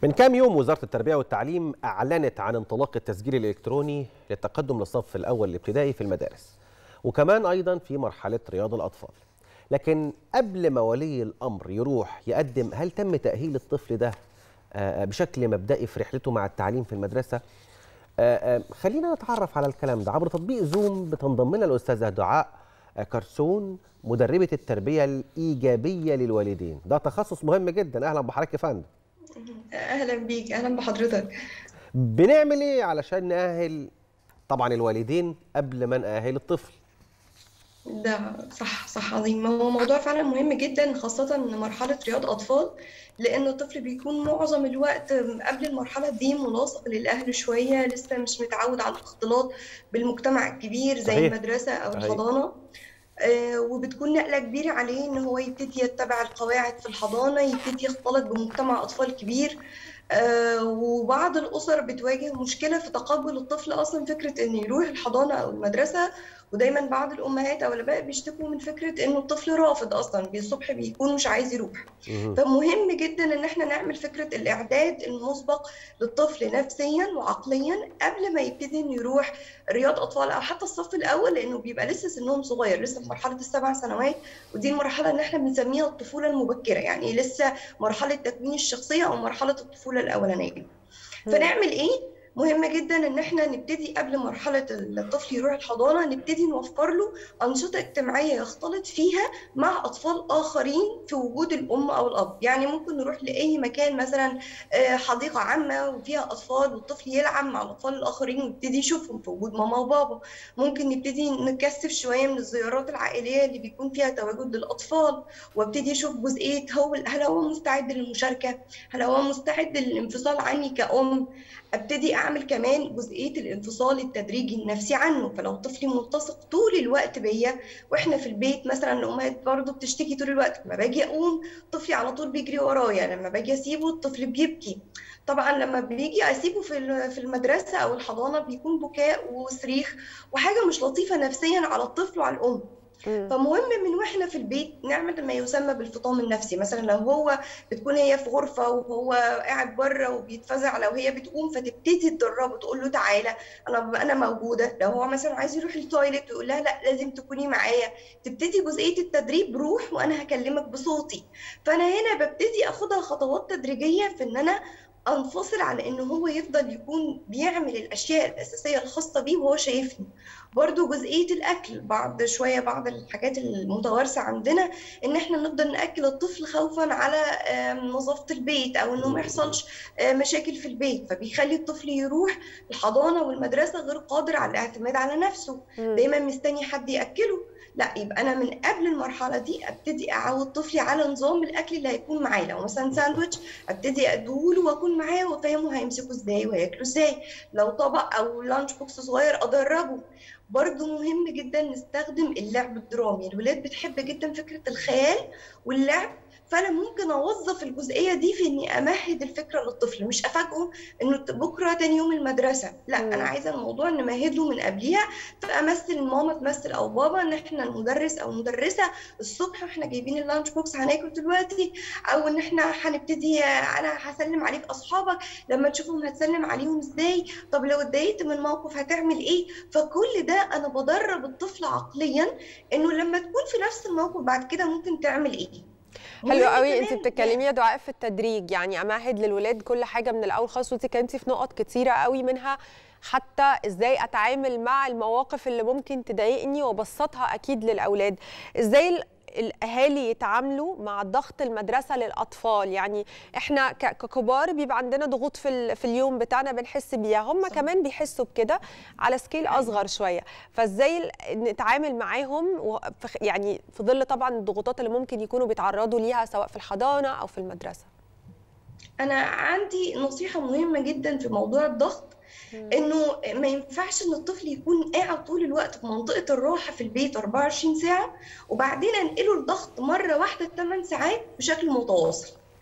من كام يوم وزارة التربية والتعليم أعلنت عن انطلاق التسجيل الإلكتروني للتقدم للصف الأول الابتدائي في المدارس وكمان أيضا في مرحلة رياض الأطفال لكن قبل ما ولي الأمر يروح يقدم هل تم تأهيل الطفل ده آه، بشكل مبدئي في رحلته مع التعليم في المدرسة آه، آه، خلينا نتعرف على الكلام ده عبر تطبيق زوم بتنضم لنا الأستاذة دعاء آه، كرسون مدربة التربية الإيجابية للوالدين ده تخصص مهم جدا أهلا بحضرتك يا فندم اهلا بيك اهلا بحضرتك بنعمل ايه علشان نأهل طبعا الوالدين قبل ما نأهل الطفل ده صح صح عظيم هو موضوع فعلا مهم جدا خاصة إن مرحلة رياض أطفال لأن الطفل بيكون معظم الوقت قبل المرحلة دي ملاصق للأهل شوية لسه مش متعود على الاختلاط بالمجتمع الكبير زي صحيح. المدرسة أو صحيح. الحضانة آه، وبتكون نقلة كبيرة عليه إن هو يبتدي يتبع القواعد في الحضانة يبتدي يختلط بمجتمع أطفال كبير آه، وبعض الأسر بتواجه مشكلة في تقبل الطفل أصلا فكرة إنه يروح الحضانة أو المدرسة ودايما بعض الأمهات أو الآباء بيشتكوا من فكرة إنه الطفل رافض أصلا الصبح بيكون مش عايز يروح مهم. فمهم جدا ان احنا نعمل فكره الاعداد المسبق للطفل نفسيا وعقليا قبل ما يبتدي انه يروح رياض اطفال او حتى الصف الاول لانه بيبقى لسه سنهم صغير لسه في مرحله السبع سنوات ودي المرحله اللي احنا بنسميها الطفوله المبكره يعني لسه مرحله تكوين الشخصيه او مرحله الطفوله الاولانيه فنعمل ايه مهم جدا ان احنا نبتدي قبل مرحله الطفل يروح الحضانه نبتدي نوفر له انشطه اجتماعيه يختلط فيها مع اطفال اخرين في وجود الام او الاب يعني ممكن نروح لاي مكان مثلا آه، حديقه عامه وفيها اطفال والطفل يلعب مع الاطفال الاخرين ويبتدي يشوفهم في وجود ماما وبابا ممكن نبتدي نكثف شويه من الزيارات العائليه اللي بيكون فيها تواجد للاطفال وابتدي اشوف جزئيه هو هل هو مستعد للمشاركه هل هو مستعد للانفصال عني كأم ابتدي اعمل كمان جزئيه الانفصال التدريجي النفسي عنه فلو طفلي ملتصق طول الوقت بيا واحنا في البيت مثلا الامهات برضه بتشتكي طول الوقت لما باجي اقوم طفلي على طول بيجري ورايا لما باجي اسيبه الطفل بيبكي طبعا لما بيجي اسيبه في ال- في المدرسه او الحضانه بيكون بكاء وصريخ وحاجه مش لطيفه نفسيا على الطفل وعلى الام مم. فمهم من واحنا في البيت نعمل ما يسمى بالفطام النفسي مثلا لو هو بتكون هي في غرفه وهو قاعد بره وبيتفزع لو هي بتقوم فتبتدي تدربه تقول له تعالى انا انا موجوده لو هو مثلا عايز يروح التويليت تقول لها لا لازم تكوني معايا تبتدي جزئيه التدريب روح وانا هكلمك بصوتي فانا هنا ببتدي اخدها خطوات تدريجيه في ان انا انفصل على ان هو يفضل يكون بيعمل الاشياء الاساسيه الخاصه بيه وهو شايفني برضو جزئيه الاكل بعض شويه بعض الحاجات المتوارثه عندنا ان احنا نفضل ناكل الطفل خوفا على آم، نظافه البيت او انه ما يحصلش آه، مشاكل في البيت فبيخلي الطفل يروح الحضانه والمدرسه غير قادر على الاعتماد على نفسه مم. دايما مستني حد ياكله لا يبقى انا من قبل المرحله دي ابتدي اعود طفلي على نظام الاكل اللي هيكون معاه لو مثلا ساندوتش ابتدي ادوله واكون معاه وافهمه هيمسكه ازاي وهياكله ازاي لو طبق او لانش بوكس صغير ادربه برضو مهم جدا نستخدم اللعب الدرامي الولاد بتحب جدا فكره الخيال واللعب فانا ممكن اوظف الجزئيه دي في اني امهد الفكره للطفل مش افاجئه انه بكره تاني يوم المدرسه لا مم. انا عايزه الموضوع نمهد له من قبليها فامثل ماما تمثل او بابا ان احنا المدرس او المدرسه الصبح واحنا جايبين اللانش بوكس هناكل دلوقتي او ان احنا هنبتدي انا هسلم عليك اصحابك لما تشوفهم هتسلم عليهم ازاي طب لو اتضايقت من موقف هتعمل ايه فكل ده انا بدرب الطفل عقليا انه لما تكون في نفس الموقف بعد كده ممكن تعمل ايه حلو مهم قوي انت كمان بتتكلمي يا دعاء في التدريج يعني امهد للولاد كل حاجه من الاول خالص وانت اتكلمتي في نقط كتيره قوي منها حتى ازاي اتعامل مع المواقف اللي ممكن تضايقني وابسطها اكيد للاولاد ازاي ال- الاهالي يتعاملوا مع ضغط المدرسه للاطفال يعني احنا ك- ككبار بيبقى عندنا ضغوط في ال- في اليوم بتاعنا بنحس بيها هم صح. كمان بيحسوا بكده على سكيل اصغر شويه فازاي ال- نتعامل معاهم و- في خ- يعني في ظل طبعا الضغوطات اللي ممكن يكونوا بيتعرضوا ليها سواء في الحضانه او في المدرسه انا عندي نصيحه مهمه جدا في موضوع الضغط انه ما ينفعش ان الطفل يكون قاعد طول الوقت في منطقه الراحه في البيت 24 ساعه وبعدين انقله الضغط مره واحده 8 ساعات بشكل متواصل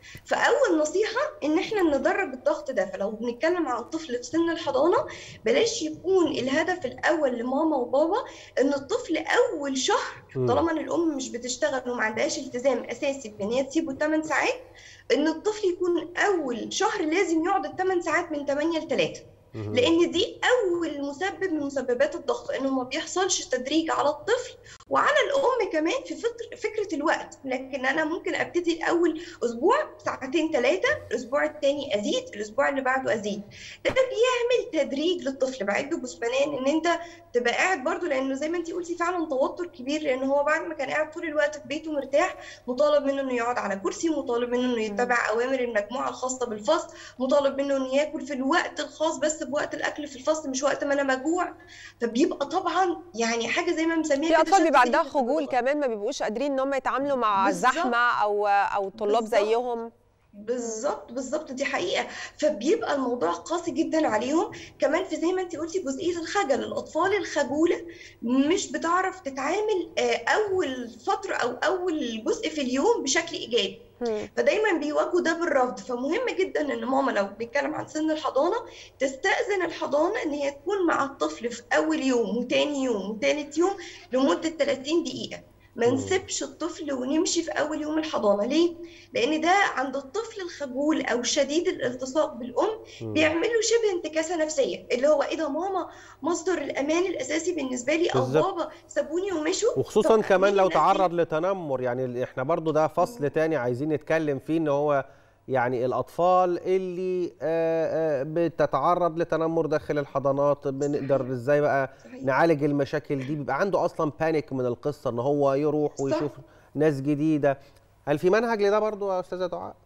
فاول نصيحه ان احنا ندرب الضغط ده فلو بنتكلم عن الطفل في سن الحضانه بلاش يكون الهدف الاول لماما وبابا ان الطفل اول شهر مم. طالما ان الام مش بتشتغل وما عندهاش التزام اساسي بان هي تسيبه 8 ساعات ان الطفل يكون اول شهر لازم يقعد الثمان ساعات من 8 ل 3 مهم. لان دي اول مسبب من مسببات الضغط انه ما بيحصلش تدريج على الطفل وعلى الام كمان في فكر فكره الوقت لكن انا ممكن ابتدي اول اسبوع ساعتين ثلاثه الاسبوع الثاني ازيد الاسبوع اللي بعده ازيد ده بيعمل تدريج للطفل بعده جسمانيا ان انت تبقى قاعد برضو لانه زي ما انت قلتي فعلا توتر كبير لان هو بعد ما كان قاعد طول الوقت في بيته مرتاح مطالب منه انه يقعد على كرسي مطالب منه انه يتبع اوامر المجموعه الخاصه بالفصل مطالب منه انه ياكل في الوقت الخاص بس بوقت الاكل في الفصل مش وقت ما انا مجوع فبيبقى طبعا يعني حاجه زي ما مسميها في كده اطفال شد بيبقى عندها إيد خجول التجربة. كمان ما بيبقوش قادرين ان هم يتعاملوا مع بالظبط. زحمه او او طلاب بالظبط. زيهم بالظبط بالظبط دي حقيقه فبيبقى الموضوع قاسي جدا عليهم كمان في زي ما انت قلتي جزئيه الخجل الاطفال الخجوله مش بتعرف تتعامل آه، اول فتره او اول جزء في اليوم بشكل ايجابي مم. فدايما بيواجهوا ده بالرفض فمهم جدا ان ماما لو بنتكلم عن سن الحضانه تستاذن الحضانه ان هي تكون مع الطفل في اول يوم وتاني يوم وتالت يوم لمده 30 دقيقه ما مم. نسيبش الطفل ونمشي في اول يوم الحضانه ليه لان ده عند الطفل الخجول او شديد الالتصاق بالام مم. بيعمل له شبه انتكاسه نفسيه اللي هو ايه ده ماما مصدر الامان الاساسي بالنسبه لي او بالظبط. بابا سابوني ومشوا وخصوصا طب كمان مين لو الناس دي؟ تعرض لتنمر يعني احنا برضو ده فصل تاني عايزين نتكلم فيه ان هو يعني الاطفال اللي آه، آه، بتتعرض لتنمر داخل الحضانات بنقدر ازاي بقى صحيح. نعالج المشاكل دي بيبقى عنده اصلا بانيك من القصه ان هو يروح صح. ويشوف ناس جديده هل في منهج لده برضو يا استاذه دعاء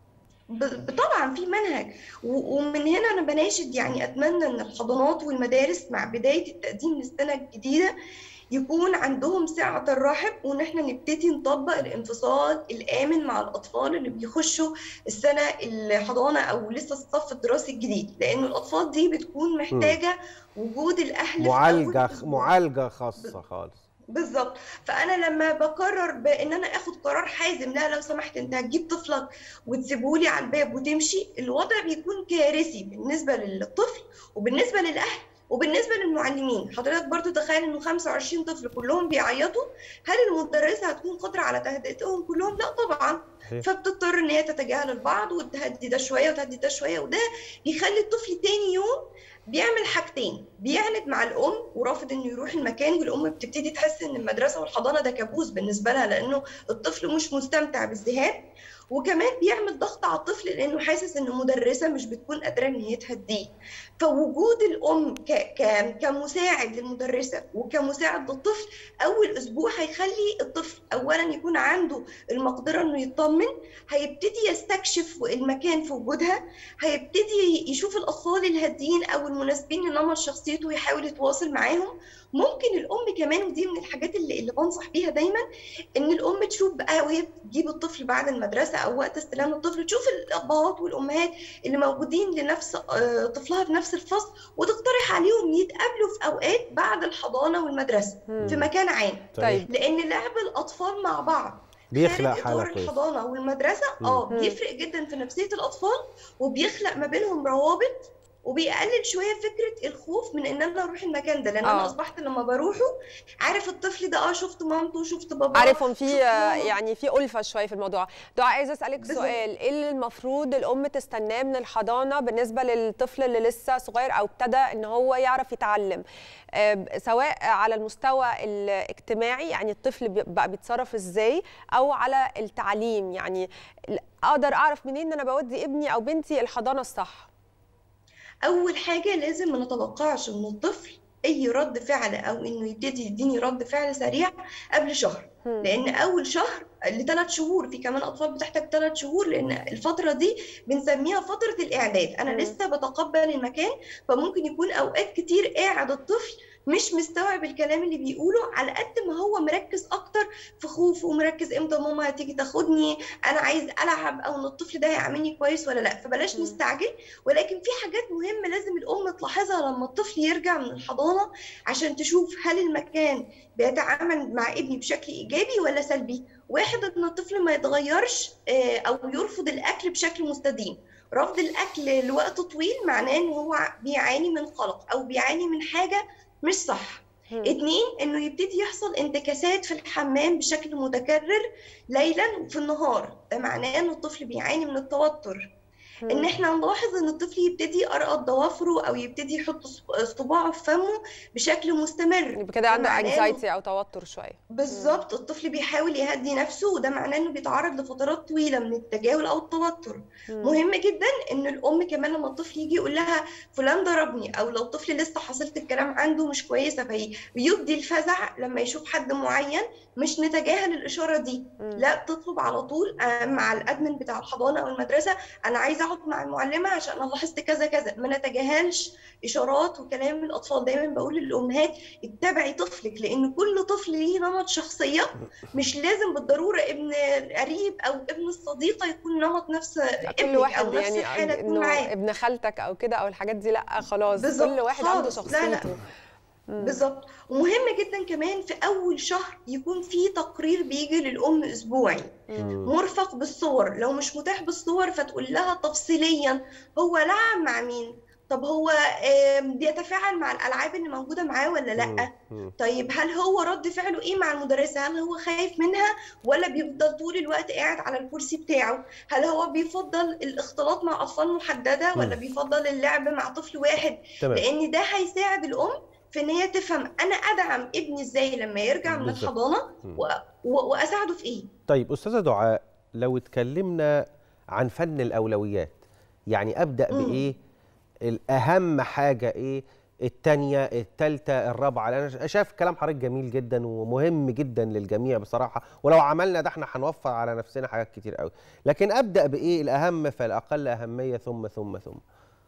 ب- طبعا في منهج و- ومن هنا انا بناشد يعني اتمنى ان الحضانات والمدارس مع بدايه التقديم للسنه الجديده يكون عندهم سعة الرحب وان احنا نبتدي نطبق الانفصال الامن مع الاطفال اللي بيخشوا السنه الحضانه او لسه الصف الدراسي الجديد لان الاطفال دي بتكون محتاجه وجود الاهل في أول معالجه أسبوع. معالجه خاصه خالص بالظبط فانا لما بقرر بان انا اخد قرار حازم لا لو سمحت انت هتجيب طفلك وتسيبهولي على الباب وتمشي الوضع بيكون كارثي بالنسبه للطفل وبالنسبه للاهل وبالنسبه للمعلمين حضرتك برضو تخيل انه 25 طفل كلهم بيعيطوا هل المدرسه هتكون قادره على تهدئتهم كلهم لا طبعا صحيح. فبتضطر ان هي تتجاهل البعض وتهدي ده شويه وتهدي ده شويه وده بيخلي الطفل تاني يوم بيعمل حاجتين بيعند مع الام ورافض انه يروح المكان والام بتبتدي تحس ان المدرسه والحضانه ده كابوس بالنسبه لها لانه الطفل مش مستمتع بالذهاب وكمان بيعمل ضغط على الطفل لانه حاسس ان المدرسه مش بتكون قادره ان هي تهديه فوجود الام ك... ك... كمساعد للمدرسه وكمساعد للطفل اول اسبوع هيخلي الطفل اولا يكون عنده المقدره انه يطمن هيبتدي يستكشف المكان في وجودها هيبتدي يشوف الاطفال الهاديين او المناسبين لنمط شخصيته ويحاول يتواصل معاهم ممكن الام كمان ودي من الحاجات اللي, اللي بنصح بيها دايما ان الام تشوف بقى وهي بتجيب الطفل بعد المدرسه او وقت استلام الطفل تشوف الابهات والامهات اللي موجودين لنفس آه، طفلها في نفس الفصل وتقترح عليهم يتقابلوا في اوقات بعد الحضانه والمدرسه مم. في مكان عام طيب. لان لعب الاطفال مع بعض بيخلق خارج حاله إطار كويسه الحضانه والمدرسه مم. اه مم. بيفرق جدا في نفسيه الاطفال وبيخلق ما بينهم روابط وبيقلل شويه فكره الخوف من ان انا اروح المكان ده لان آه. انا اصبحت لما بروحه عارف الطفل ده اه شفت مامته شفت باباه عارفهم في شفت ماما. يعني في ألفة شوية في الموضوع دعاء عايزة أسألك بالظبط. سؤال إيه اللي المفروض الأم تستناه من الحضانة بالنسبة للطفل اللي لسه صغير أو ابتدى إن هو يعرف يتعلم آه، سواء على المستوى الاجتماعي يعني الطفل بي- بقى بيتصرف إزاي أو على التعليم يعني أقدر أعرف منين إن أنا بودي ابني أو بنتي الحضانة الصح اول حاجه لازم ما نتوقعش من الطفل اي رد فعل او انه يبتدي يديني رد فعل سريع قبل شهر هم. لان اول شهر لثلاث شهور في كمان اطفال بتحتاج ثلاث شهور لان الفتره دي بنسميها فتره الاعداد انا مم. لسه بتقبل المكان فممكن يكون اوقات كتير قاعد الطفل مش مستوعب الكلام اللي بيقوله على قد ما هو مركز اكتر في خوفه ومركز امتى ماما هتيجي تاخدني انا عايز العب او ان الطفل ده هيعاملني كويس ولا لا فبلاش مم. نستعجل ولكن في حاجات مهمه لازم الام تلاحظها لما الطفل يرجع من الحضانه عشان تشوف هل المكان بيتعامل مع ابني بشكل ايجابي ولا سلبي واحد ان الطفل ما يتغيرش آه، او يرفض الاكل بشكل مستديم رفض الاكل لوقت طويل معناه ان هو بيعاني من قلق او بيعاني من حاجه مش صح مم. اتنين انه يبتدي يحصل انتكاسات في الحمام بشكل متكرر ليلا وفي النهار ده معناه ان الطفل بيعاني من التوتر ان مم. احنا نلاحظ ان الطفل يبتدي يرقد ضوافره او يبتدي يحط ص- صباعه في فمه بشكل مستمر يبقى كده عنده معناه إنه- انكزايتي او توتر شويه بالظبط الطفل بيحاول يهدي نفسه وده معناه انه بيتعرض لفترات طويله من التجاهل او التوتر مم. مهم جدا ان الام كمان لما الطفل يجي يقول لها فلان ضربني او لو الطفل لسه حصيله الكلام عنده مش كويسه فهي بيبدي الفزع لما يشوف حد معين مش نتجاهل الاشاره دي مم. لا تطلب على طول آه، مع الادمن بتاع الحضانه او المدرسه انا عايزه اقعد مع المعلمه عشان انا لاحظت كذا كذا ما نتجاهلش اشارات وكلام الاطفال دايما بقول للامهات اتبعي طفلك لان كل طفل ليه نمط شخصيه مش لازم بالضروره ابن قريب او ابن الصديقه يكون نمط نفس لا، كل ابنك او واحد نفس يعني الحاله تكون انه معاه ابن خالتك او كده او الحاجات دي لا خلاص بالظبط، كل واحد عنده خالص. لا، لا. شخصيته مم. بالظبط ومهم جدا كمان في اول شهر يكون في تقرير بيجي للام اسبوعي مم. مرفق بالصور لو مش متاح بالصور فتقول لها تفصيليا هو لعب مع مين طب هو آم، بيتفاعل مع الالعاب اللي موجوده معاه ولا لا مم. طيب هل هو رد فعله ايه مع المدرسه هل هو خايف منها ولا بيفضل طول الوقت قاعد على الكرسي بتاعه هل هو بيفضل الاختلاط مع اطفال محدده ولا مم. بيفضل اللعب مع طفل واحد تمام لان ده هيساعد الام في ان هي تفهم انا ادعم ابني ازاي لما يرجع من بالظبط. الحضانه مم. و... و... واساعده في ايه طيب استاذه دعاء لو اتكلمنا عن فن الاولويات يعني ابدا مم. بايه الاهم حاجه ايه التانية التالتة الرابعة لأن أنا شايف كلام حضرتك جميل جدا ومهم جدا للجميع بصراحة ولو عملنا ده احنا هنوفر على نفسنا حاجات كتير قوي لكن أبدأ بإيه الأهم فالأقل أهمية ثم ثم ثم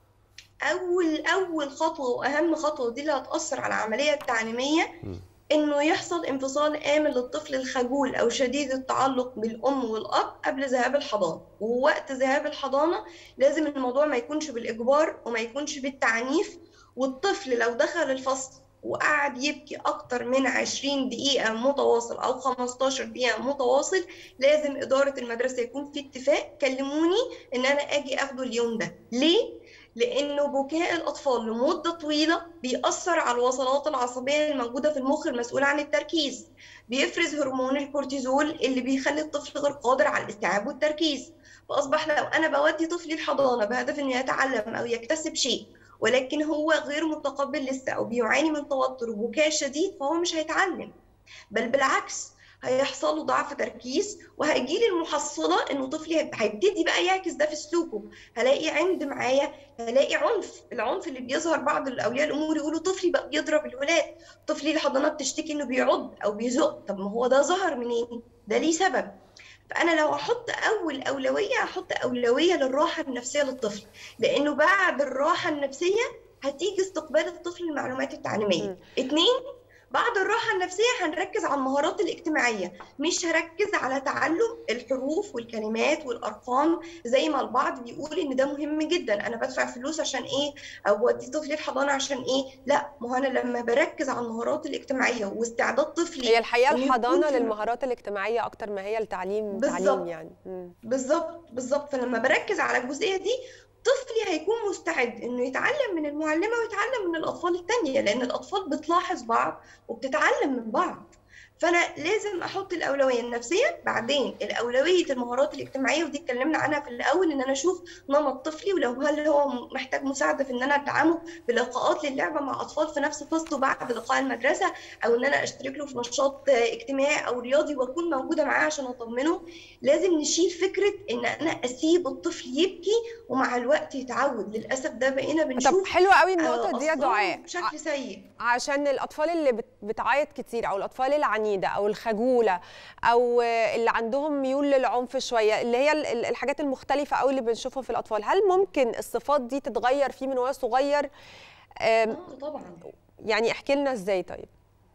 اول اول خطوه واهم خطوه ودي اللي هتاثر على العمليه التعليميه مم. انه يحصل انفصال امن للطفل الخجول او شديد التعلق بالام والاب قبل ذهاب الحضانه ووقت ذهاب الحضانه لازم الموضوع ما يكونش بالاجبار وما يكونش بالتعنيف والطفل لو دخل الفصل وقعد يبكي اكتر من 20 دقيقه متواصل او 15 دقيقه متواصل لازم اداره المدرسه يكون في اتفاق كلموني ان انا اجي اخده اليوم ده ليه لانه بكاء الاطفال لمده طويله بيأثر على الوصلات العصبيه الموجوده في المخ المسؤول عن التركيز بيفرز هرمون الكورتيزول اللي بيخلي الطفل غير قادر على الاستيعاب والتركيز فاصبح لو انا بودي طفلي الحضانه بهدف انه يتعلم او يكتسب شيء ولكن هو غير متقبل لسه او بيعاني من توتر وبكاء شديد فهو مش هيتعلم بل بالعكس هيحصل له ضعف تركيز وهيجي لي المحصله انه طفلي هيبتدي بقى يعكس ده في سلوكه هلاقي عند معايا هلاقي عنف العنف اللي بيظهر بعض الاولياء الامور يقولوا طفلي بقى بيضرب الولاد طفلي الحضانه بتشتكي انه بيعض او بيزق طب ما هو ده ظهر منين ده ليه سبب فانا لو هحط اول اولويه هحط اولويه للراحه النفسيه للطفل لانه بعد الراحه النفسيه هتيجي استقبال الطفل للمعلومات التعليميه مم. اتنين بعد الراحة النفسية هنركز على المهارات الاجتماعية مش هركز على تعلم الحروف والكلمات والأرقام زي ما البعض بيقول إن ده مهم جدا أنا بدفع فلوس عشان إيه أو بودي طفلي الحضانة عشان إيه لا ما هو أنا لما بركز على المهارات الاجتماعية واستعداد طفلي هي الحقيقه إنه يكون الحضانه في- للمهارات الاجتماعيه اكتر ما هي التعليم بالظبط. تعليم يعني مم. بالظبط بالظبط فلما بركز على الجزئيه دي طفلي هيكون مستعد انه يتعلم من المعلمه ويتعلم من الاطفال التانية لان الاطفال بتلاحظ بعض وبتتعلم من بعض فانا لازم احط الاولويه النفسيه بعدين الاولويه المهارات الاجتماعيه ودي اتكلمنا عنها في الاول ان انا اشوف نمط طفلي ولو هل هو محتاج مساعده في ان انا ادعمه بلقاءات للعبه مع اطفال في نفس فصله بعد لقاء المدرسه او ان انا اشترك له في نشاط اجتماعي او رياضي واكون موجوده معاه عشان اطمنه لازم نشيل فكره ان انا اسيب الطفل يبكي ومع الوقت يتعود للاسف ده بقينا طب بنشوف حلوه قوي آه، النقطه دي يا أطفال دعاء بشكل سيء عشان الاطفال اللي بت- بتعيط كتير او الاطفال العنيده او الخجوله او اللي عندهم ميول للعنف شويه اللي هي ال- ال- الحاجات المختلفه قوي اللي بنشوفها في الاطفال هل ممكن الصفات دي تتغير فيه من وهو صغير أم، اه طبعا يعني احكي لنا ازاي طيب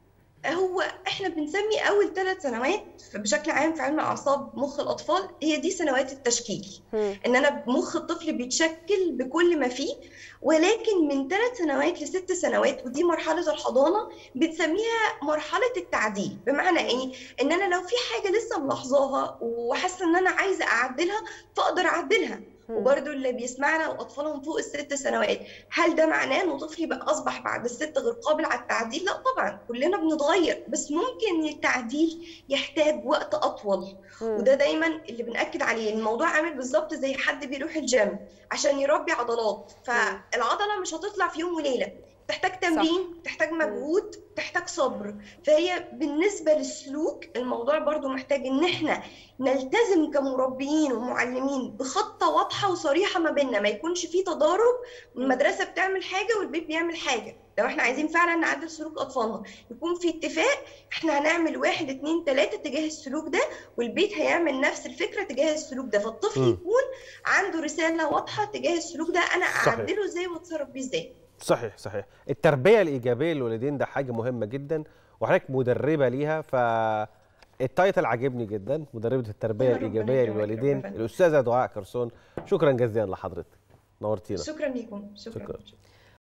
هو احنا بنسمي اول ثلاث سنوات بشكل عام في علم اعصاب مخ الاطفال هي دي سنوات التشكيل مم. ان انا مخ الطفل بيتشكل بكل ما فيه ولكن من ثلاث سنوات لست سنوات ودي مرحله الحضانه بنسميها مرحله التعديل بمعنى ايه ان انا لو في حاجه لسه ملاحظاها وحاسه ان انا عايزه اعدلها فاقدر اعدلها مم. وبرده اللي بيسمعنا واطفالهم فوق الست سنوات هل ده معناه انه طفلي بقى اصبح بعد الست غير قابل على التعديل لا طبعا كلنا بنتغير بس ممكن التعديل يحتاج وقت اطول مم. وده دايما اللي بنأكد عليه الموضوع عامل بالظبط زي حد بيروح الجيم عشان يربي عضلات فالعضله مش هتطلع في يوم وليله تحتاج تمرين تحتاج مجهود تحتاج صبر فهي بالنسبه للسلوك الموضوع برضو محتاج ان احنا نلتزم كمربيين ومعلمين بخطه واضحه وصريحه ما بيننا ما يكونش في تضارب المدرسه بتعمل حاجه والبيت بيعمل حاجه لو احنا عايزين فعلا نعدل سلوك اطفالنا يكون في اتفاق احنا هنعمل واحد اتنين تلاته تجاه السلوك ده والبيت هيعمل نفس الفكره تجاه السلوك ده فالطفل مم. يكون عنده رساله واضحه تجاه السلوك ده انا صحيح. اعدله ازاي واتصرف بيه ازاي صحيح صحيح التربيه الايجابيه للوالدين ده حاجه مهمه جدا وحضرتك مدربه ليها ف التايتل عجبني جدا مدربه التربيه ربنا الايجابيه يكرمك، للوالدين ربنا. الاستاذه دعاء كرسون شكرا جزيلا لحضرتك نورتينا شكرا ليكم شكرا, شكرا. شكرا.